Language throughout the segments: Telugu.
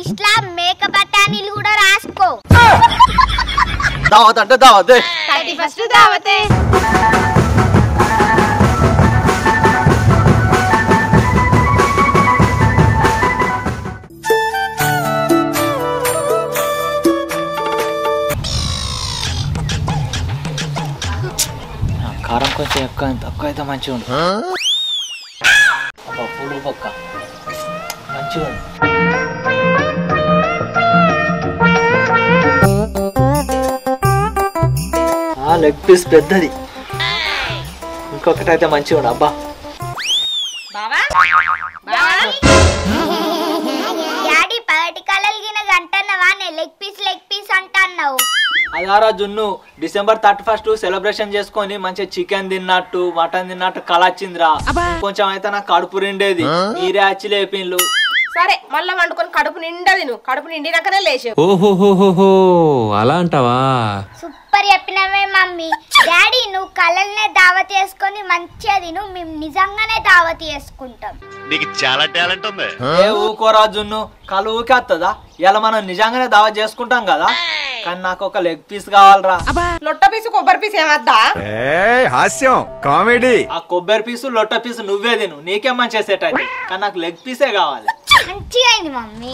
లిస్ట్ లా మేక బఠానీలు కూడా రాసుకో దావత్ అంటే దావత్ ఏ. థర్టీ ఫస్ట్ దావతే కారం కొంచెం ఎక్కువ తక్కువ అయితే మంచిగా ఉంది అబ్బా, పులుగు పక్క మంచిగా ఉంది ఆ లెగ్ పీస్ పెద్దది ఇంకొకటి అయితే మంచిగా ఉంది అబ్బా బావా బావా డాడీ పగటి కలలు గిన గంటన్నవా నే లెగ్ పీస్ లెగ్ పీస్ అంటున్నావు అదారా జున్ను డిసెంబర్ థర్టీ ఫస్ట్ సెలబ్రేషన్ చేసుకొని మంచిగా చికెన్ తిన్నట్టు మటన్ తిన్నట్టు కళ వచ్చిందిరా కొంచెం అయితే నాకు కడుపు రెండేది మీరే వచ్చి లేపిన్లు సరే మళ్ళా వండుకొని కడుపు నిండా తిను కడుపు నిండినాకనే లేచావు ఓహోహోహోహో అలా అంటావా సూపర్ చెప్పినవే మమ్మీ డాడీ నువ్వు కలల్నే దావత్ చేసుకొని మంచిగా తిను మేము నిజంగానే దావత్ చేసుకుంటాం నీకు చాలా టాలెంట్ ఉంది ఏ ఊకోరా జున్ను కళ్ళు ఊకే వస్తుందా ఇలా మనం నిజంగానే దావా చేసుకుంటాం కదా కానీ నాకు ఒక లెగ్ పీస్ కావాలరా లొట్ట పీసు కొబ్బరి పీసు ఏమద్దా హాస్యం కామెడీ ఆ కొబ్బరి పీసు లొట్ట పీసు నువ్వే తిను నీకే మంచి సెట్ అయితే కానీ నాకు లెగ్ పీసే కావాలి మంచిగా అయింది మమ్మీ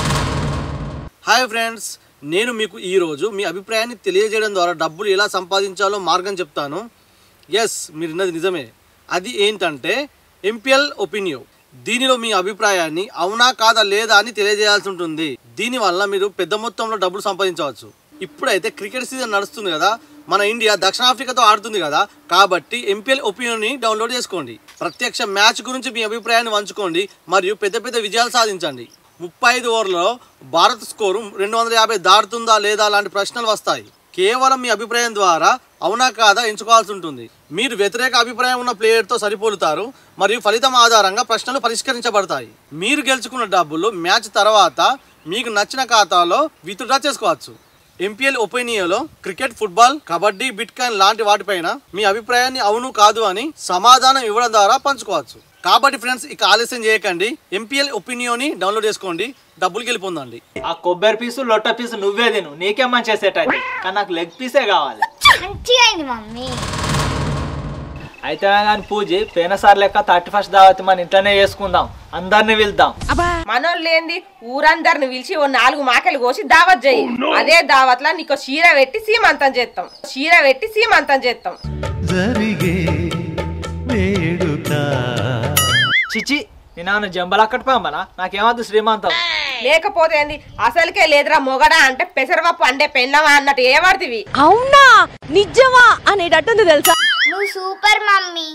హాయ్ ఫ్రెండ్స్ నేను మీకు ఈరోజు మీ అభిప్రాయాన్ని తెలియజేయడం ద్వారా డబ్బులు ఎలా సంపాదించాలో మార్గం చెప్తాను ఎస్ మీరు విన్నది నిజమే అది ఏంటంటే ఎంపీఎల్ ఒపీనియో దీనిలో మీ అభిప్రాయాన్ని అవునా కాదా లేదా అని తెలియజేయాల్సి ఉంటుంది దీనివల్ల మీరు పెద్ద మొత్తంలో డబ్బులు సంపాదించవచ్చు ఇప్పుడైతే క్రికెట్ సీజన్ నడుస్తుంది కదా మన ఇండియా దక్షిణాఫ్రికాతో ఆడుతుంది కదా కాబట్టి ఎంపీఎల్ ఒపీనియన్ని డౌన్లోడ్ చేసుకోండి ప్రత్యక్ష మ్యాచ్ గురించి మీ అభిప్రాయాన్ని పంచుకోండి మరియు పెద్ద పెద్ద విజయాలు సాధించండి ముప్పై ఐదు ఓవర్లలో భారత్ స్కోరు రెండు వందల యాభై దాటుతుందా లేదా లాంటి ప్రశ్నలు వస్తాయి కేవలం మీ అభిప్రాయం ద్వారా అవునా కాదా ఎంచుకోవాల్సి ఉంటుంది మీరు వ్యతిరేక అభిప్రాయం ఉన్న ప్లేయర్తో సరిపోలుతారు మరియు ఫలితం ఆధారంగా ప్రశ్నలు పరిష్కరించబడతాయి మీరు గెలుచుకున్న డబ్బులు మ్యాచ్ తర్వాత మీకు నచ్చిన ఖాతాలో విత్డ్రా చేసుకోవచ్చు ఎంపీఎల్ ఒపీనియన్లో cricket football kabaddi bitcoin లాంటి వాటిపైన మీ అభిప్రాయాన్ని అవును కాదు అని సమాధానం ఇవ్వడం ద్వారా పంచుకోవచ్చు కాబట్టి ఫ్రెండ్స్ ఇక ఆలస్యం చేయకండి ఎంపీఎల్ ఒపీనియోని డౌన్లోడ్ చేసుకోండి డబ్బులు గెలుపొందండి ఆ కొబ్బరి పీసు లొట్ట పీసు నువ్వే తిను నీకే మంచి సెట్ అయితే కానీ నాకు లెగ్ పీసే కావాలి మంచిగా అయింది మమ్మీ అయితే కానీ పూజ పోయినసారి లెక్క థర్టీ ఫస్ట్ దావతి మన ఇంట్లోనే చేసుకుందాం అందరిని వెళ్దాం మనోళ్ళు ఏంది ఊరందరిని పిలిచి ఓ నాలుగు మాకలు కోసి దావత్ చేయి అదే దావత్లా నీకు చీర పెట్టి సీమంతం చేస్తాం చీర పెట్టి సీమంతం చేస్తాం చిచి నేను జంబలక్కట పంపనా నాకేమద్దు శ్రీమంతం లేకపోతే ఏంది అసలుకే లేదురా మొగడా అంటే పెసరపప్పు అంటే పెన్నవా అన్నట్టు ఏ వాడుతివి అవునా నిజమా అనేటట్టుంది తెలుసా నువ్వు సూపర్ మమ్మీ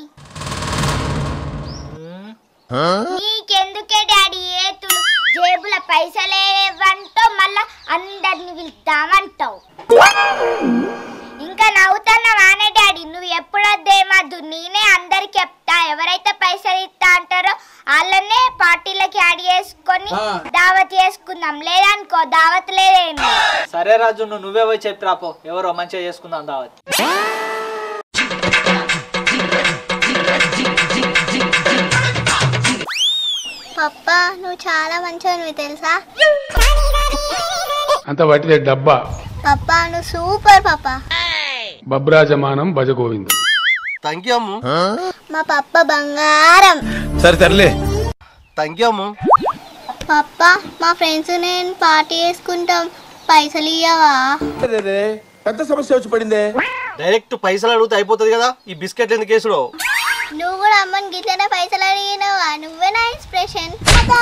నీకెందుకే డాడీ ఏతులు జేబుల పైసలే ఇవ్వంటావు మళ్ళా అందరిని పిలుస్తామంటావు ఇంకా నవ్వుతున్నావానే డాడీ నువ్వు ఎప్పుడొద్దేమద్దు నేనే అందరికి చెప్తా ఎవరైతే పైసలు ఇస్తా అంటారో వాళ్ళనే పార్టీలకి యాడ్ చేసుకొని దావత్ చేసుకుందాం లేదనుకో దావత్ లేదేమో సరే రాజు నువ్వు నువ్వే పోయి చెప్పి రాపో ఎవరో మంచిగా చేసుకుందాం దావత్ పప్పా నువ్వు చాలా మంచిగా తెలుసా అంత వట్టిదే డబ్బా పప్పా నువ్వు సూపర్ పప్పా బబ్రాజమానం భజగోవిందం థ్యాంక్ యూ అమ్ము మా పప్ప బంగారం సరే తరలే థ్యాంక్ యూ అమ్ము పప్ప మా ఫ్రెండ్స్ నేను పార్టీ చేసుకుంటాం పైసలు ఇయ్యవా పెద్ద సమస్య వచ్చి పడిందే డైరెక్ట్ పైసలు అడిగితే అయిపోతుంది కదా ఈ బిస్కెట్ ఎందుకు కేసులో నువ్వు కూడా అమ్మని గిట్లనే పైసలు అడిగినవా నువ్వే నా ఇన్స్పిరేషన్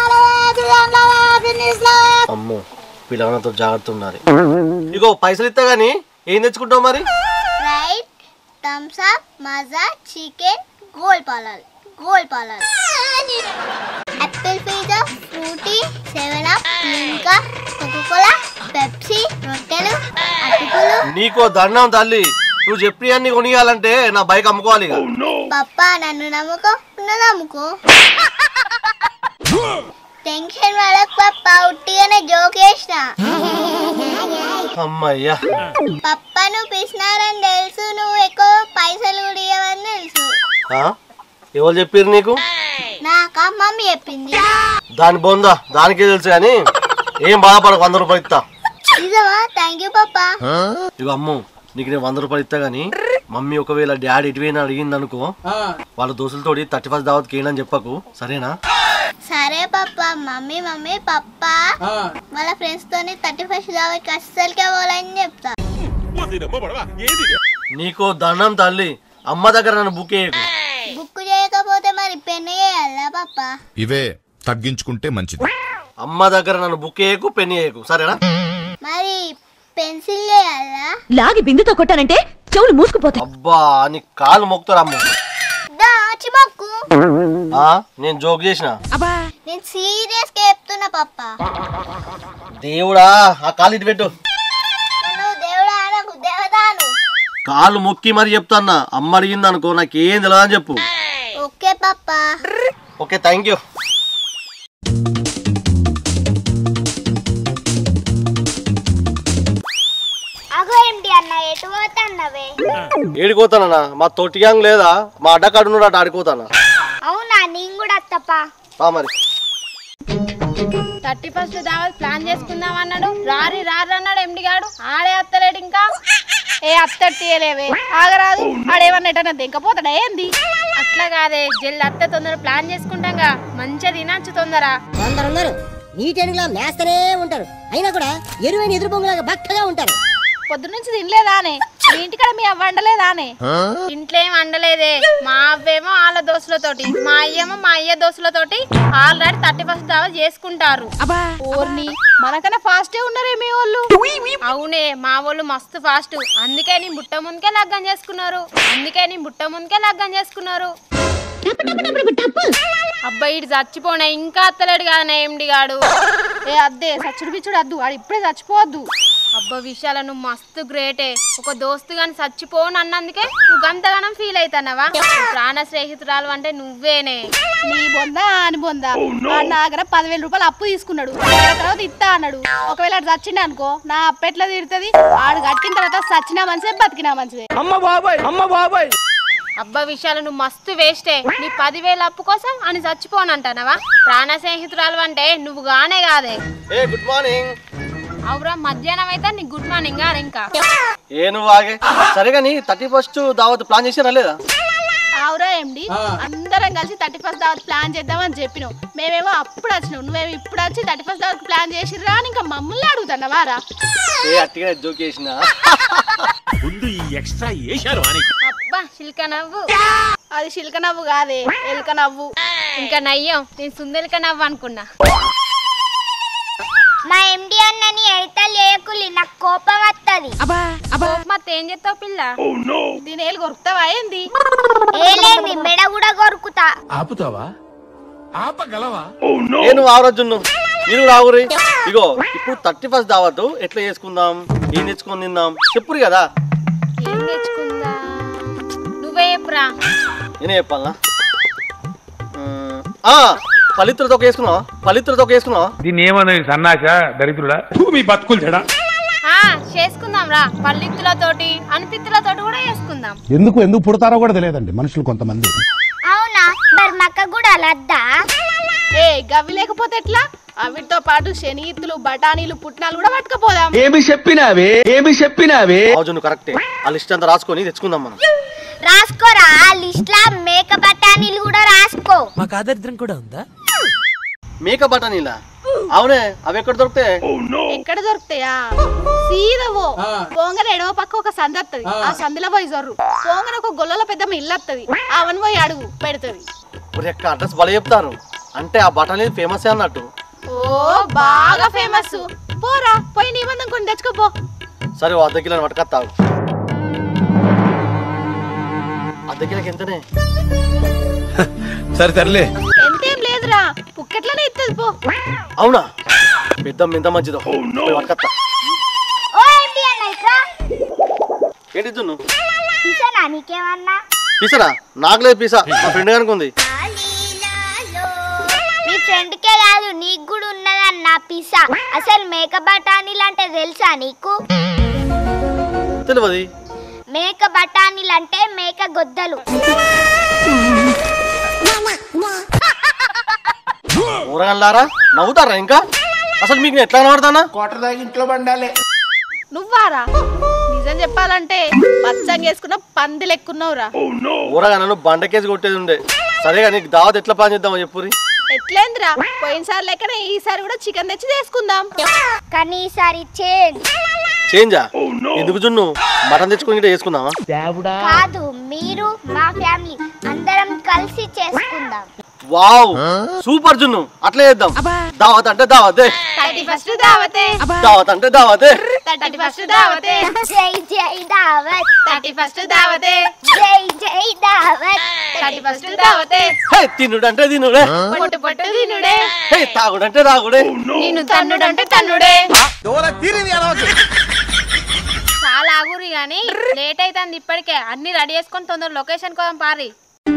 అమ్మో పిల్లలతో జాగ్రత్త ఉండాలి ఇగో పైసలు ఇస్తా గానీ ఏం తెచ్చుకుంటావు మరి రైట్ థమ్స్ అప్ మజా చికెన్ గోల్ పాలాలు గోల్ పాలాలు apple pizza Frooti seven up Limca Coca Cola Pepsi రొట్టెలు అటుకులు నీకో దండం తల్లి నువ్వు చెప్పి అన్ని కొనియాలంటే నా బైక్ అమ్ముకోవాలి ఇక. పప్ప నన్ను నమ్ముకో నన్ను నమ్ముకో టెన్షన్ పడకు పప్ప ఉట్టిగానే జోక్ చేసిన అమ్మయ్యా పప్ప నువ్వు పిసినారని తెలుసు నువ్వు ఎక్కువ పైసలు కూడా ఇవ్వని తెలుసు ఆ? ఎవరు చెప్పారు నీకు నాక మమ్మీ చెప్పింది దాని బొందా దానికే తెలుసు కానీ ఏం బాధపడకు వంద రూపాయలు ఇస్తా నిజమా థ్యాంక్ యూ పాపా ఇగో అమ్ము నీకు నేను వంద రూపాయలు ఇస్తా గానీ మమ్మీ ఒకవేళ డాడీ ఇటువైనా అడిగింది అనుకో వాళ్ళ దోస్తులతోటి థర్టీ ఫస్ట్ దావత్కి ఏంటని చెప్పకు సరేనా సరే పాప మమ్మీ మమ్మీ పప్ప వాళ్ళ ఫ్రెండ్స్ తోని థర్టీ ఫస్ట్ దావకి అస్సలకే పోవాలని చెప్తా నీకు దండం తల్లి అమ్మ దగ్గర నన్ను బుక్ చేయకు బుక్ చేయకపోతే మరి పెన్ చేయాలా పాప ఇవే తగ్గించుకుంటే మంచిది అమ్మ దగ్గర నన్ను బుక్ చేయకు పెన్ చేయకు సరేనా మరి పెన్సిల్ చేయాలా లాగి బిందుతో కొట్టానంటే చెవులు మూసుకుపోతాయి అబ్బా నీ కాలు మొక్కుతారు అమ్మ దా చిమక్కు ఆ, నేను జోక్ చేసిన నేను సీరియస్ గా చెప్తున్నా పప్ప దేవుడా ఆ కాలు ఇటు పెట్టు నేను దేవుడా అనకు దేవదాను కాలు మొక్కి మరి చెప్తాన్నా అమ్మ అడిగింది అనుకో నాకేం తెలియదు అని చెప్పు ఓకే పప్ప ఓకే థ్యాంక్ యూ అగో ఏంటి అన్న ఎటు పోతాన్నవే ఏడిపోతానన్నా మా తొట్టి గ్యాంగ్ లేదా మా అడ్డకాడు ఉన్నాడు అటు ఆడిపోతానా అవునా నేను కూడా అత్తప్పా ఆ మరి థర్టీ ఫస్ట్ దావత్ ప్లాన్ చేసుకుందాం అన్నాడు రారి రారి అన్నాడు ఎండి గాడు ఆడే అత్తలేడు ఇంకా ఏ అత్తలేవే ఆగరాదు ఆడేమన్నా ఎటన్నా దింకపోతాడా ఏంది అట్లా కాదే జల్ది అత్త తొందర ప్లాన్ చేసుకుంటాంగా మంచిగా తినచ్చు తొందర కొందరు ఉన్నారు నీటెనుగులా మేస్తనే ఉంటారు అయినా కూడా ఎరువైన ఎదురు బొమ్మలాగా బక్కగా ఉంటారు పొద్దు నుంచి తినలేదానే మీ ఇంటికాడ మీ అవ్వ వండలేదానే ఇంట్లో ఏం వండలేదే మా అవ్వేమో వాళ్ళ దోస్తులతోటి మా అయ్యేమో మా అయ్య దోస్తులతోటి ఆల్రెడీ థర్టీ ఫస్ట్ దావా చేసుకుంటారు ఓర్ని మనకన్నా ఫాస్టే ఉన్నారే మీ వాళ్ళు అవునే మా వాళ్ళు మస్తు ఫాస్ట్ అందుకే నీ బుట్ట ముందుకే లగ్గం చేసుకున్నారు అందుకే నీ బుట్ట ముందుకే లగ్గం చేసుకున్నారు అబ్బాయి ఇటు చచ్చిపోనా ఇంకా అత్తలేడు కదా ఎండి గాడు ఏ అద్దే సచ్చుడు పిచ్చుడు అద్దు వాడు ఇప్పుడే చచ్చిపోవద్దు అబ్బా విషయాలు నువ్వు మస్తు గ్రేటే ఒక దోస్తు గాని చచ్చిపోను అన్నందుకే నువ్వు గంతగానం ఫీల్ అవుతానవా ప్రాణ స్నేహితురాలు అంటే నువ్వేనే నీ బొంద అని బొంద వాడు నా దగ్గర పదివేల రూపాయలు అప్పు తీసుకున్నాడు ఆ తర్వాత ఇస్తా అన్నాడు ఒకవేళ అటు చచ్చిండు అనుకో నా అప్పు ఎట్లా తీరుతుంది ఆడు కట్టిన తర్వాత చచ్చినా మంచిదే బతికినా మంచిదే అమ్మ బాబాయ్ అమ్మ బాబాయ్ అబ్బా విషయాలు నువ్వు మస్తు వేస్టే నీ పదివేల అప్పు కోసం అని చచ్చిపోనంటానవా ప్రాణ స్నేహితురాలు అంటే నువ్వు గానే కాదే ఏ గుడ్ మార్నింగ్ అవురా మధ్యాహ్నం అయితే నీకు గుడ్ మార్నింగ్ గారు ఇంకా ఏ నువ్వు ఆగే సరే కానీ థర్టీ ఫస్ట్ దావత్ ప్లాన్ చేసారా లేదా అవురా ఎండి అందరం కలిసి థర్టీ ఫస్ట్ దావత్ ప్లాన్ చేద్దామని చెప్పినావు మేమేమో అప్పుడు వచ్చినావు నువ్వేమో ఇప్పుడు వచ్చి థర్టీ ఫస్ట్ దావత్ ప్లాన్ చేసిర్రా అని ఇంకా మమ్మల్ని అడుగుతున్నావా రా ఏ అట్టిగా జోక్ చేసిన ముందు ఈ ఎక్స్ట్రా వేశారు అని అబ్బా శిల్క నవ్వు అది శిల్క నవ్వు కాదే ఎలుక నవ్వు ఇంకా నయ్యం నేను సుందెలిక నవ్వు అనుకున్నా మా ఎండి అన్నని ఎడతలు చేయకులి నాకు కోపం వస్తుంది కోపమత్త ఏం చేస్తావు పిల్ల దీని ఏళ్ళు కొరుకుతావా ఏంది ఏలేంది మెడ కూడా కొరుకుతా ఆపుతావా ఆపగలవా ఏ నువ్వు ఆవరజున్ను మీరు రావురి ఇగో ఇప్పుడు థర్టీ ఫస్ట్ దావత్ ఎట్లా చేసుకుందాం ఏం తెచ్చుకొని తిందాం చెప్పురు కదా ఏం తెచ్చుకుందా నువ్వే చెప్పురా నేనే చెప్పాలనా మ్మ్. ఆ పవిత్రతో వేసుకున్నావా పవిత్రతో వేసుకున్నావా దీన్ని ఏమన్నది సన్నాస దరిద్రుడా తూ మీ బతుకులు చెడా ఆ చేసుకుందాం రా పల్లిత్తులతోటి అనిపిత్తులతోటి కూడా చేసుకుందాం ఎందుకు ఎందుకు పుడతారో కూడా తెలియదండి మనుషులు కొంతమంది అవునా మరి మక్క కూడా లద్దా ఏ గవి లేకపోతే ఎట్లా అవిటితో పాటు శనిగిత్తులు బఠానీలు పుట్నాలు కూడా పట్టుకపోదాం ఏమి చెప్పినావే ఏమి చెప్పినావే అవును కరెక్టే ఆ లిస్ట్ అంతా రాసుకొని తెచ్చుకుందాం మనం రాసుకోరా ఆ లిస్ట్ లా మేక బఠానీలు కూడా రాసుకో మాకు ఆదరిద్రం కూడా ఉందా మేక బఠానీలా అవునే అవి ఎక్కడ దొరుకుతాయి ఎక్కడ దొరుకుతాయా సీదవో పోంగన ఎడవ పక్క ఒక సంద వస్తుంది ఆ సందులో పోయి జొర్రు పోంగన ఒక గొల్లలో పెద్ద ఇల్లు వస్తుంది అవని పోయి అడుగు పెడుతుంది ఒరే అక్క అడ్రస్ భలే చెప్తారు అంటే ఆ బఠానీ ఫేమస్ అన్నట్టు ఓ బాగా ఫేమస్ పోరా పోయి నీ మందం కొన్ని తెచ్చుకోపో సరే ఓ అర్ధ కిలో పట్టుకొస్తావు అర్ధ కిలోకి ఎంతనే సరే సర్లే ఎంతేం లేదురా పుక్కట్లోనే ఇస్తుంది పో అవునా పెద్ద ఎంత మంచిదో పోయి పట్టుకొస్తా ఓ ఎండి అన్న ఇట్రా ఏంటి దున్ను చూసానా నీకేమన్నా పీసరా నాకు లేదు పీసా మా ఫ్రెండ్ కనుకుంది మీ ఫ్రెండ్కే కాదు నీకు కూడా ఉన్నదన్న పిసా అసలు మేక బఠానీలు అంటే తెలుసా నీకు తెలియదు మేక బఠానీలు అంటే మేక గొద్దలు ఊరగల్లారా నవ్వుతారా ఇంకా అసలు మీకు నేను ఎట్లా కనబడతానా కోటర్ దాకా ఇంట్లో పండాలి నువ్వారా నిజం చెప్పాలంటే పచ్చంగా వేసుకున్న పంది లెక్కున్నావురా ఊరగా నన్ను బండకేసి కొట్టేది ఉండే సరే కానీ నీకు దావత్ ఎట్లా ప్లాన్ చేద్దామో చెప్పురి ఎట్లేందిరా పోయినసారి లెక్కనే ఈసారి కూడా చికెన్ తెచ్చి చేసుకుందాం కానీ ఈసారి చేంజ్ చేంజా ఎందుకు జున్ను మటన్ తెచ్చుకొని ఇట్లా చేసుకుందామా కాదు మీరు మా ఫ్యామిలీ అందరం కలిసి చేసుకుందాం వావ్ సూపర్ జున్ను అట్లే చేద్దాం దావత్ అంటే దావతే థర్టీ ఫస్ట్ దావతే దావత్ అంటే దావతే థర్టీ ఫస్ట్ దావతే జై జై దావత్ థర్టీ ఫస్ట్ దావతే జై జై దావత్ థర్టీ ఫస్ట్ దావతే హే తినుడు అంటే తినుడే పొట్టు పొట్టు తినుడే హే తాగుడు అంటే తాగుడే నిన్ను తన్నుడు అంటే తన్నుడే చాలా ఆగురి కానీ లేట్ అవుతుంది ఇప్పటికే అన్ని రెడీ చేసుకొని తొందర లొకేషన్ కోసం పారి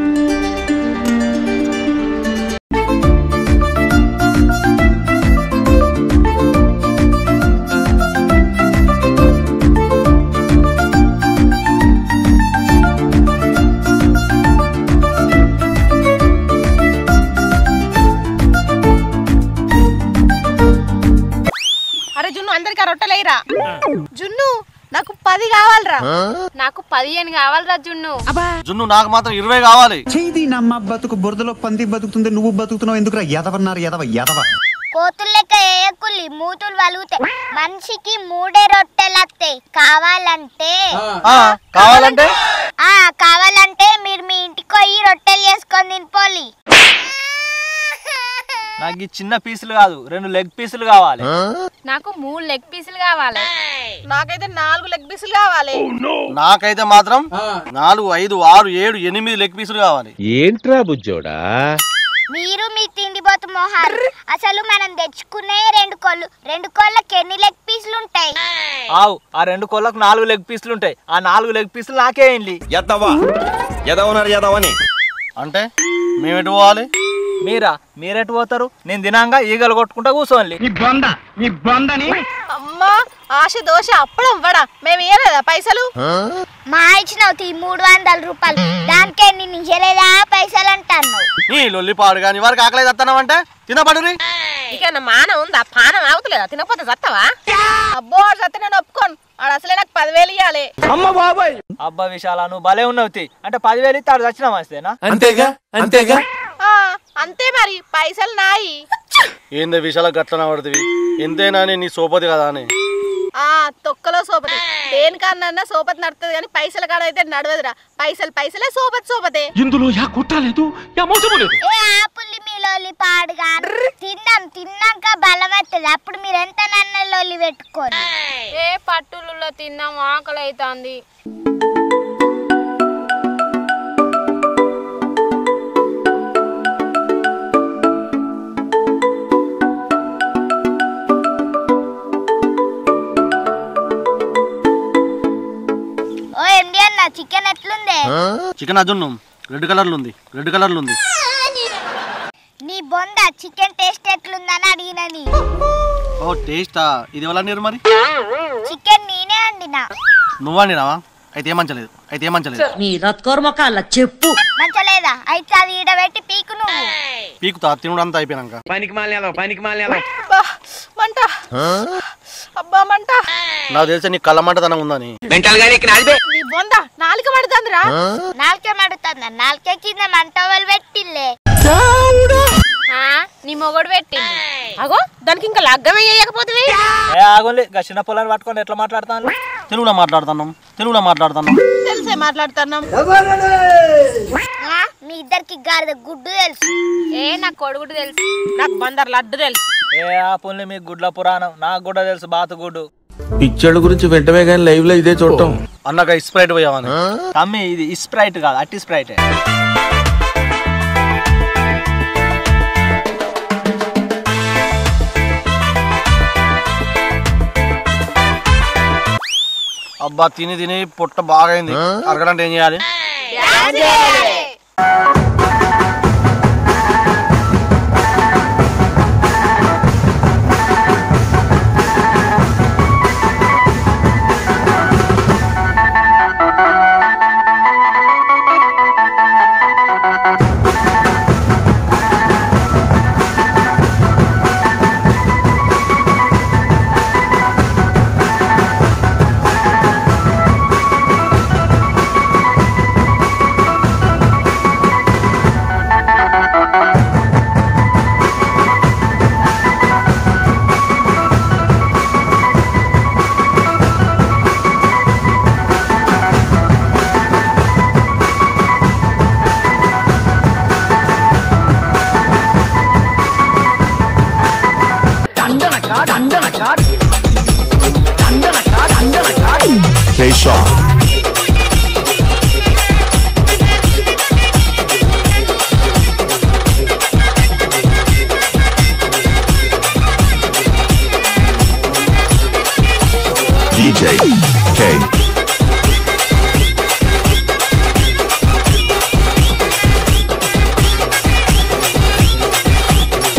అరే జున్ను అందరికి రొట్టెలేరా జున్ను నాకు పది కావాలరా నాకు పదిహేను కావాలరా జున్ను జున్ను నాకు మాత్రం ఇరవై కావాలి చేయి నమ్మ బతుకు బురదలో పంది బతుకుతుంది నువ్వు బతుకుతున్నావు ఎందుకురా ఎదవన్నారు ఎదవ ఎదవ కోతులు లెక్క ఏయకులి మూతులు వలుగుతాయి మనిషికి మూడే రొట్టెలు వస్తాయి కావాలంటే ఆ, కావాలంటే ఆ కావాలంటే మీరు మీ ఇంటికి పోయి రొట్టెలు చేసుకొని తినిపోలి నాకు ఈ చిన్న పీసులు కాదు రెండు లెగ్ పీసులు కావాలి నాకు మూడు లెగ్ పీసులు కావాలి నాకైతే నాలుగు లెగ్ పీసులు కావాలి నాకైతే మాత్రం నాలుగు ఐదు ఆరు ఏడు ఎనిమిది లెగ్ పీసులు కావాలి ఏంట్రా బుజ్జోడా మీరు మీ తిండిపోతు మొహాలు అసలు మనం తెచ్చుకునే రెండు కోళ్ళు రెండు కోళ్ళకి ఎన్ని లెగ్ పీసులు ఉంటాయి ఆవు ఆ రెండు కోళ్ళకు నాలుగు లెగ్ పీసులు ఉంటాయి ఆ నాలుగు లెగ్ పీసులు నాకే అయింది ఎదవా ఎదవన్నారు ఎదవని అంటే మేము ఎటు పోవాలి మీరా మీరెటు పోతారు నేను తినంగా ఈగలు కొట్టుకుంటా కూర్చోండి బొంద నీ బొందని అమ్మా ఆశ దోశ అప్పడం వడా మేము ఇయ్యలేదా పైసలు మా ఇచ్చినావు తీ మూడు వందల రూపాయలు దానికే నేను ఇయ్యలేదా పైసలు అంటాను నీ లొల్లి పాడు కానీ వారికి ఆకలి తత్తనావంటే తినబడురి ఇక నా మానం ఉందా పానం అవుతలేదా తినకపోతే చత్తవా అబ్బో సత్త నేను ఒప్పుకోను ఆడ అసలే నాకు పదివేలు ఇవ్వాలి అమ్మ బాబాయ్ అబ్బా విశాల నువ్వు భలే ఉన్నావు తీ. అంటే పదివేలు ఇస్తే ఆడు చచ్చిన మస్తేనా అంతేగా అంతేగా ఆ, అంతే మరి పైసలు నాయి ఏందే విషయాల గట్లన పడుతుంది ఎంతైనా నీ సోపతి కదా అని ఆ తొక్కలో సోపతి దేనికన్నా సోపతి నడుతుంది కానీ పైసల కాడ అయితే నడవదురా పైసలు పైసలే సోపతి సోపతే ఇందులో యా కుట్రలేదు యా మోసము లేదు ఏ ఆపుల్లి మీ లొల్లి పాడుగా తిందాం తిన్నాక బలం వస్తుంది అప్పుడు మీరు ఎంత నన్న లొల్లి పెట్టుకోరు ఏ పట్టులలో తిన్నాం ఆకలి అవుతుంది ఓ ఎండి అన్న చికెన్ ఎట్లుంది చికెన్ అజున్ను రెడ్ కలర్లు ఉంది రెడ్ కలర్లు ఉంది నీ బొంద చికెన్ టేస్ట్ ఎట్లుందని అడిగినని ఓ టేస్టా ఇది ఎవరు అన్నారు మరి చికెన్ నేనే అండినా నువ్వు అండినావా అయితే ఏమంచలేదు అయితే ఏమంచలేదు నీ రత్కోర్ మొక్కల చెప్పు మంచలేదా అయితే అది ఈడబెట్టి పీకు నువ్వు పీకుతా తినుడు అంతా అయిపోయినాక పనికి మాలేదో పనికి మాలేదో అబ్బా మంట అబ్బా మంట నాకు తెలిసి నీ కళ్ళ మంటతనం ఉందని మెంటల్ గానీ ఇక్కడ అదిపే నీ బొంద నాలుక పడుతుందిరా నాలుకే మడుతుందా నాలుకే కింద మంట వాళ్ళు పెట్టిల్లే ఆ, నీ మొగడు పెట్టింది అగో దానికి ఇంకా లగ్గం వేయకపోతే ఏ ఆగోలే గా చిన్న పొలాన్ని పట్టుకొని ఎట్లా మాట్లాడతాను తెలుగులో మాట్లాడుతున్నాం తెలుగులో మాట్లాడుతున్నాం తెలిసే మాట్లాడుతున్నాం ఆ, మీ ఇద్దరికి గాడిద గుడ్డు తెలుసు ఏ నాకు కొడుకుడు తెలుసు నాకు బందర్ లడ్డు తెలుసు ఏ ఆ పుల్ని మీకు గుడ్ల పురాణం నాకు కూడా తెలుసు బాతు గుడ్డు పిచ్చోళ్ళ గురించి వెంటనే కానీ లైవ్ లో ఇదే చూడటం అన్నక స్ప్రైట్ పోయావని తమ్మి ఇది స్ప్రైట్ కాదు అట్టి స్ప్రైట్ అబ్బా తిని తిని పొట్ట బాగా అయింది అరగడంటే ఏం చేయాలి Stay sharp.